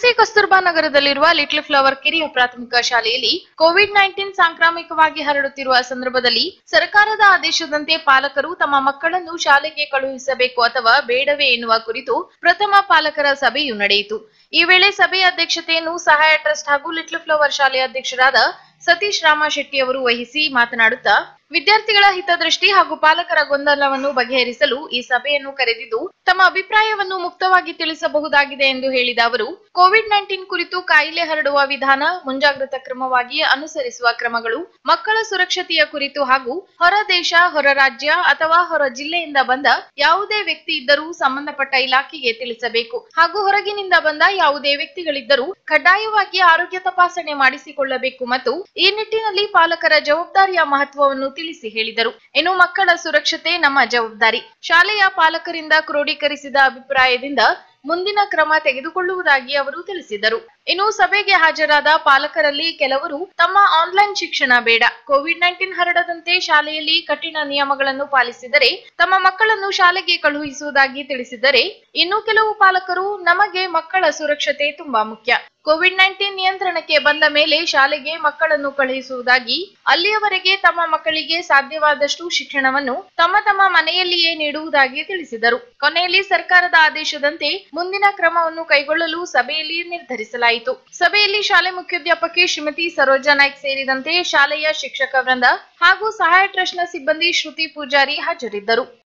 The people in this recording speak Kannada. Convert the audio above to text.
ಶಿರಸಿ ಕಸ್ತೂರ್ಬಾ ನಗರದಲ್ಲಿರುವ ಲಿಟ್ಲ್ ಫ್ಲವರ್ ಕಿರಿಯ ಪ್ರಾಥಮಿಕ ಶಾಲೆಯಲ್ಲಿ ಕೋವಿಡ್ ನೈನ್ಟೀನ್ ಸಾಂಕ್ರಾಮಿಕವಾಗಿ ಹರಡುತ್ತಿರುವ ಸಂದರ್ಭದಲ್ಲಿ ಸರ್ಕಾರದ ಆದೇಶದಂತೆ ಪಾಲಕರು ತಮ್ಮ ಮಕ್ಕಳನ್ನು ಶಾಲೆಗೆ ಕಳುಹಿಸಬೇಕು ಅಥವಾ ಬೇಡವೇ ಎನ್ನುವ ಕುರಿತು ಪ್ರಥಮ ಪಾಲಕರ ಸಭೆಯು ನಡೆಯಿತು ಈ ವೇಳೆ ಸಭೆಯ ಅಧ್ಯಕ್ಷತೆಯನ್ನು ಸಹಾಯ ಟ್ರಸ್ಟ್ ಹಾಗೂ ಲಿಟ್ಲ್ ಫ್ಲವರ್ ಶಾಲೆಯ ಅಧ್ಯಕ್ಷರಾದ ಸತೀಶ್ ರಾಮ ಶೆಟ್ಟಿ ಅವರು ವಹಿಸಿ ಮಾತನಾಡುತ್ತಾ ವಿದ್ಯಾರ್ಥಿಗಳ ಹಿತದೃಷ್ಟಿ ಹಾಗೂ ಪಾಲಕರ ಗೊಂದಲವನ್ನು ಬಗೆಹರಿಸಲು ಈ ಸಭೆಯನ್ನು ಕರೆದಿದ್ದು ತಮ್ಮ ಅಭಿಪ್ರಾಯವನ್ನು ಮುಕ್ತವಾಗಿ ತಿಳಿಸಬಹುದಾಗಿದೆ ಎಂದು ಹೇಳಿದ ಅವರು ಕೋವಿಡ್ ನೈನ್ಟೀನ್ ಕುರಿತು ಕಾಯಿಲೆ ಹರಡುವ ವಿಧಾನ ಮುಂಜಾಗ್ರತಾ ಕ್ರಮವಾಗಿ ಅನುಸರಿಸುವ ಕ್ರಮಗಳು ಮಕ್ಕಳ ಸುರಕ್ಷತೆಯ ಕುರಿತು ಹಾಗೂ ಹೊರ ದೇಶ ಹೊರ ರಾಜ್ಯ ಅಥವಾ ಹೊರ ಜಿಲ್ಲೆಯಿಂದ ಬಂದ ಯಾವುದೇ ವ್ಯಕ್ತಿ ಇದ್ದರೂ ಸಂಬಂಧಪಟ್ಟ ಇಲಾಖೆಗೆ ತಿಳಿಸಬೇಕು ಹಾಗೂ ಹೊರಗಿನಿಂದ ಬಂದ ಯಾವುದೇ ವ್ಯಕ್ತಿಗಳಿದ್ದರೂ ಕಡ್ಡಾಯವಾಗಿ ಆರೋಗ್ಯ ತಪಾಸಣೆ ಮಾಡಿಸಿಕೊಳ್ಳಬೇಕು ಮತ್ತು ಈ ನಿಟ್ಟಿನಲ್ಲಿ ಪಾಲಕರ ಜವಾಬ್ದಾರಿಯ ಮಹತ್ವವನ್ನು ತಿಳಿಸಿ ಹೇಳಿದರು ಇನ್ನು ಮಕ್ಕಳ ಸುರಕ್ಷತೆ ನಮ್ಮ ಜವಾಬ್ದಾರಿ ಶಾಲೆಯ ಪಾಲಕರಿಂದ ಕ್ರೋಢೀಕರಿಸಿದ ಅಭಿಪ್ರಾಯದಿಂದ ಮುಂದಿನ ಕ್ರಮ ತೆಗೆದುಕೊಳ್ಳುವುದಾಗಿ ಅವರು ತಿಳಿಸಿದರು ಇನ್ನು ಸಭೆಗೆ ಹಾಜರಾದ ಪಾಲಕರಲ್ಲಿ ಕೆಲವರು ತಮ್ಮ ಆನ್ಲೈನ್ ಶಿಕ್ಷಣ ಬೇಡ ಕೋವಿಡ್ ನೈನ್ಟೀನ್ ಹರಡದಂತೆ ಶಾಲೆಯಲ್ಲಿ ಕಠಿಣ ನಿಯಮಗಳನ್ನು ಪಾಲಿಸಿದರೆ ತಮ್ಮ ಮಕ್ಕಳನ್ನು ಶಾಲೆಗೆ ಕಳುಹಿಸುವುದಾಗಿ ತಿಳಿಸಿದರೆ ಇನ್ನು ಕೆಲವು ಪಾಲಕರು ನಮಗೆ ಮಕ್ಕಳ ಸುರಕ್ಷತೆ ತುಂಬಾ ಮುಖ್ಯ ಕೋವಿಡ್ ನೈನ್ಟೀನ್ ನಿಯಂತ್ರಣಕ್ಕೆ ಬಂದ ಮೇಲೆ ಶಾಲೆಗೆ ಮಕ್ಕಳನ್ನು ಕಳುಹಿಸುವುದಾಗಿ ಅಲ್ಲಿಯವರೆಗೆ ತಮ್ಮ ಮಕ್ಕಳಿಗೆ ಸಾಧ್ಯವಾದಷ್ಟು ಶಿಕ್ಷಣವನ್ನು ತಮ್ಮ ತಮ್ಮ ಮನೆಯಲ್ಲಿಯೇ ನೀಡುವುದಾಗಿ ತಿಳಿಸಿದರು ಕೊನೆಯಲ್ಲಿ ಸರ್ಕಾರದ ಆದೇಶದಂತೆ ಮುಂದಿನ ಕ್ರಮವನ್ನು ಕೈಗೊಳ್ಳಲು ಸಭೆಯಲ್ಲಿ ನಿರ್ಧರಿಸಲಾಯಿತು ಸಭೆಯಲ್ಲಿ ಶಾಲೆ ಮುಖ್ಯೋಧ್ಯಾಪಕಿ ಶ್ರೀಮತಿ ಸರೋಜಾ ನಾಯ್ಕ್ ಸೇರಿದಂತೆ ಶಾಲೆಯ ಶಿಕ್ಷಕ ವೃಂದ ಹಾಗೂ ಸಹಾಯ ಟ್ರಸ್ಟ್ನ ಸಿಬ್ಬಂದಿ ಶ್ರುತಿ ಪೂಜಾರಿ ಹಾಜರಿದ್ದರು